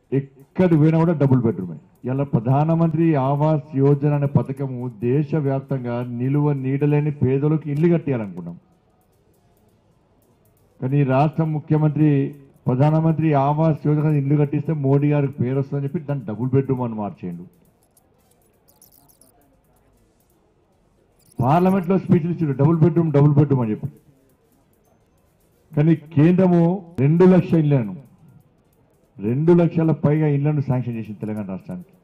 ఎక్కడి పోయినా కూడా డబుల్ బెడ్రూమే ఇలా ప్రధానమంత్రి ఆవాస్ యోజన అనే పథకము దేశవ్యాప్తంగా నిలువ నీడలేని పేదలకు ఇల్లు కట్టేయాలనుకున్నాం కానీ ఈ రాష్ట్ర ముఖ్యమంత్రి ప్రధానమంత్రి ఆవాస్ యోజన ఇల్లు కట్టిస్తే మోడీ గారికి పేరు వస్తుందని చెప్పి దాన్ని డబుల్ బెడ్రూమ్ అని మార్చేయండు పార్లమెంట్లో స్పీచ్లు ఇచ్చాడు డబుల్ బెడ్రూమ్ డబుల్ బెడ్రూమ్ అని చెప్పి కానీ కేంద్రము రెండు లక్షల ఇళ్లను రెండు లక్షల పైగా ఇళ్లను శాంక్షన్ చేసింది తెలంగాణ రాష్ట్రానికి